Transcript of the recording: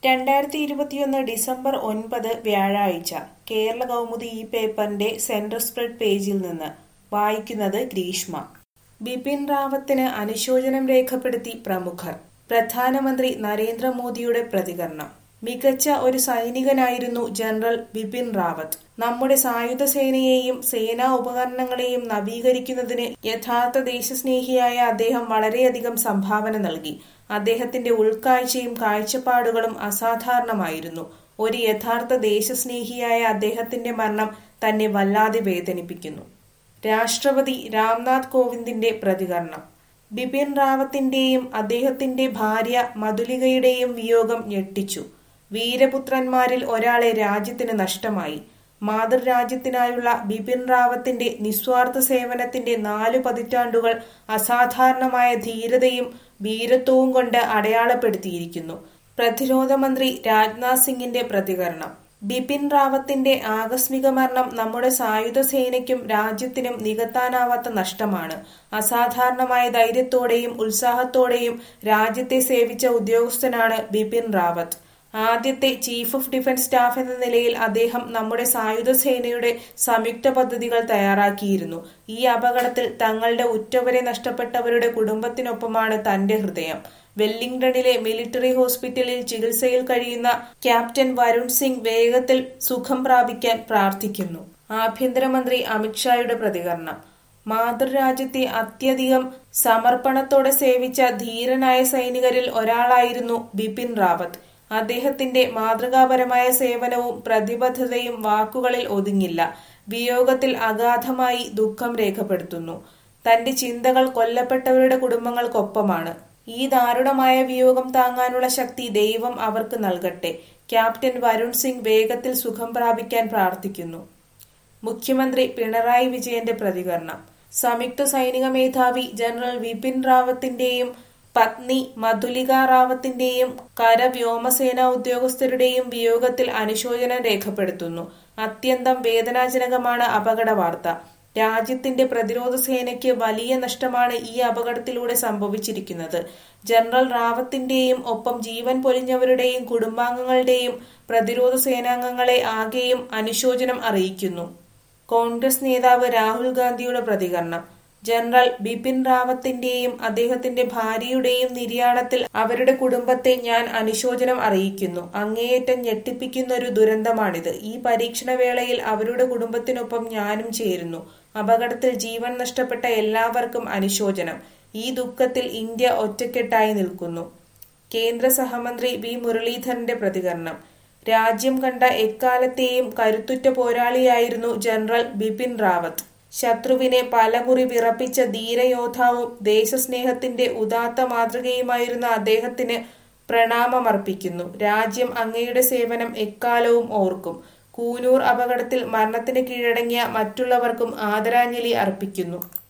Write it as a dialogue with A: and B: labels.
A: രണ്ടായിരത്തി ഇരുപത്തിയൊന്ന് ഡിസംബർ ഒൻപത് വ്യാഴാഴ്ച കേരള കൗമുദി ഈ പേപ്പറിന്റെ സെന്റർ സ്പ്രെഡ് പേജിൽ നിന്ന് വായിക്കുന്നത് ഗ്രീഷ്മ ബിപിൻ റാവത്തിന് അനുശോചനം രേഖപ്പെടുത്തി പ്രമുഖർ പ്രധാനമന്ത്രി നരേന്ദ്രമോദിയുടെ പ്രതികരണം മികച്ച ഒരു സൈനികനായിരുന്നു ജനറൽ ബിപിൻ റാവത്ത് നമ്മുടെ സായുധ സേനയെയും സേനാ ഉപകരണങ്ങളെയും നവീകരിക്കുന്നതിന് യഥാർത്ഥ ദേശസ്നേഹിയായ അദ്ദേഹം വളരെയധികം സംഭാവന നൽകി അദ്ദേഹത്തിന്റെ ഉൾക്കാഴ്ചയും കാഴ്ചപ്പാടുകളും അസാധാരണമായിരുന്നു ഒരു യഥാർത്ഥ ദേശസ്നേഹിയായ അദ്ദേഹത്തിന്റെ മരണം തന്നെ വല്ലാതെ വേദനിപ്പിക്കുന്നു രാഷ്ട്രപതി രാംനാഥ് കോവിന്ദിന്റെ പ്രതികരണം ബിപിൻ റാവത്തിന്റെയും അദ്ദേഹത്തിന്റെ ഭാര്യ മധുലികയുടെയും വിയോഗം ഞെട്ടിച്ചു വീരപുത്രന്മാരിൽ ഒരാളെ രാജ്യത്തിന് നഷ്ടമായി മാതൃരാജ്യത്തിനായുള്ള ബിപിൻ റാവത്തിന്റെ നിസ്വാർത്ഥ സേവനത്തിന്റെ നാലു പതിറ്റാണ്ടുകൾ അസാധാരണമായ ധീരതയും വീരത്വവും കൊണ്ട് അടയാളപ്പെടുത്തിയിരിക്കുന്നു പ്രതിരോധ മന്ത്രി രാജ്നാഥ് സിംഗിന്റെ പ്രതികരണം ബിപിൻ റാവത്തിന്റെ ആകസ്മിക മരണം നമ്മുടെ സായുധ സേനയ്ക്കും രാജ്യത്തിനും നികത്താനാവാത്ത നഷ്ടമാണ് അസാധാരണമായ ധൈര്യത്തോടെയും ഉത്സാഹത്തോടെയും രാജ്യത്തെ സേവിച്ച ഉദ്യോഗസ്ഥനാണ് ബിപിൻ റാവത്ത് ആദ്യത്തെ ചീഫ് ഓഫ് ഡിഫൻസ് സ്റ്റാഫ് എന്ന നിലയിൽ അദ്ദേഹം നമ്മുടെ സായുധ സേനയുടെ സംയുക്ത പദ്ധതികൾ തയ്യാറാക്കിയിരുന്നു ഈ അപകടത്തിൽ തങ്ങളുടെ ഉറ്റവരെ നഷ്ടപ്പെട്ടവരുടെ കുടുംബത്തിനൊപ്പമാണ് തന്റെ ഹൃദയം വെല്ലിംഗ്ടണിലെ മിലിറ്ററി ഹോസ്പിറ്റലിൽ ചികിത്സയിൽ കഴിയുന്ന ക്യാപ്റ്റൻ വരുൺ സിംഗ് വേഗത്തിൽ സുഖം പ്രാപിക്കാൻ പ്രാർത്ഥിക്കുന്നു ആഭ്യന്തരമന്ത്രി അമിത്ഷായുടെ പ്രതികരണം മാതൃരാജ്യത്തെ അത്യധികം സമർപ്പണത്തോടെ സേവിച്ച ധീരനായ സൈനികരിൽ ഒരാളായിരുന്നു ബിപിൻ റാവത്ത് അദ്ദേഹത്തിന്റെ മാതൃകാപരമായ സേവനവും പ്രതിബദ്ധതയും വാക്കുകളിൽ ഒതുങ്ങില്ല വിയോഗത്തിൽ അഗാധമായി ദുഃഖം രേഖപ്പെടുത്തുന്നു തന്റെ ചിന്തകൾ കൊല്ലപ്പെട്ടവരുടെ കുടുംബങ്ങൾക്കൊപ്പമാണ് ഈ ദാരുണമായ വിയോഗം താങ്ങാനുള്ള ശക്തി ദൈവം അവർക്ക് നൽകട്ടെ ക്യാപ്റ്റൻ വരുൺ സിംഗ് വേഗത്തിൽ സുഖം പ്രാപിക്കാൻ പ്രാർത്ഥിക്കുന്നു മുഖ്യമന്ത്രി പിണറായി വിജയന്റെ പ്രതികരണം സംയുക്ത സൈനിക മേധാവി ജനറൽ വിപിൻ റാവത്തിന്റെയും പത്നി മധുലിക റാവത്തിന്റെയും കര വ്യോമസേനാ ഉദ്യോഗസ്ഥരുടെയും വിയോഗത്തിൽ അനുശോചനം രേഖപ്പെടുത്തുന്നു അത്യന്തം വേദനാജനകമാണ് അപകട വാർത്ത രാജ്യത്തിന്റെ പ്രതിരോധ സേനയ്ക്ക് വലിയ നഷ്ടമാണ് ഈ അപകടത്തിലൂടെ സംഭവിച്ചിരിക്കുന്നത് ജനറൽ റാവത്തിന്റെയും ഒപ്പം ജീവൻ പൊലിഞ്ഞവരുടെയും കുടുംബാംഗങ്ങളുടെയും പ്രതിരോധ സേനാംഗങ്ങളെ ആകെയും അനുശോചനം അറിയിക്കുന്നു കോൺഗ്രസ് നേതാവ് രാഹുൽ ഗാന്ധിയുടെ പ്രതികരണം ജനറൽ ബിപിൻ റാവത്തിന്റെയും അദ്ദേഹത്തിന്റെ ഭാര്യയുടെയും നിര്യാണത്തിൽ അവരുടെ കുടുംബത്തെ ഞാൻ അനുശോചനം അറിയിക്കുന്നു അങ്ങേയറ്റം ഞെട്ടിപ്പിക്കുന്ന ഒരു ദുരന്തമാണിത് ഈ പരീക്ഷണ വേളയിൽ അവരുടെ കുടുംബത്തിനൊപ്പം ഞാനും ചേരുന്നു അപകടത്തിൽ ജീവൻ നഷ്ടപ്പെട്ട എല്ലാവർക്കും അനുശോചനം ഈ ദുഃഖത്തിൽ ഇന്ത്യ ഒറ്റക്കെട്ടായി നിൽക്കുന്നു കേന്ദ്ര സഹമന്ത്രി വി മുരളീധരന്റെ പ്രതികരണം രാജ്യം കണ്ട എക്കാലത്തെയും കരുത്തുറ്റ പോരാളിയായിരുന്നു ജനറൽ ബിപിൻ റാവത്ത് ശത്രുവിനെ പലകുറി വിറപ്പിച്ച ധീരയോദ്ധാവും ദേശസ്നേഹത്തിന്റെ ഉദാത്ത മാതൃകയുമായിരുന്ന അദ്ദേഹത്തിന് പ്രണാമമർപ്പിക്കുന്നു രാജ്യം അങ്ങയുടെ സേവനം എക്കാലവും ഓർക്കും കൂനൂർ അപകടത്തിൽ മരണത്തിന് കീഴടങ്ങിയ മറ്റുള്ളവർക്കും ആദരാഞ്ജലി അർപ്പിക്കുന്നു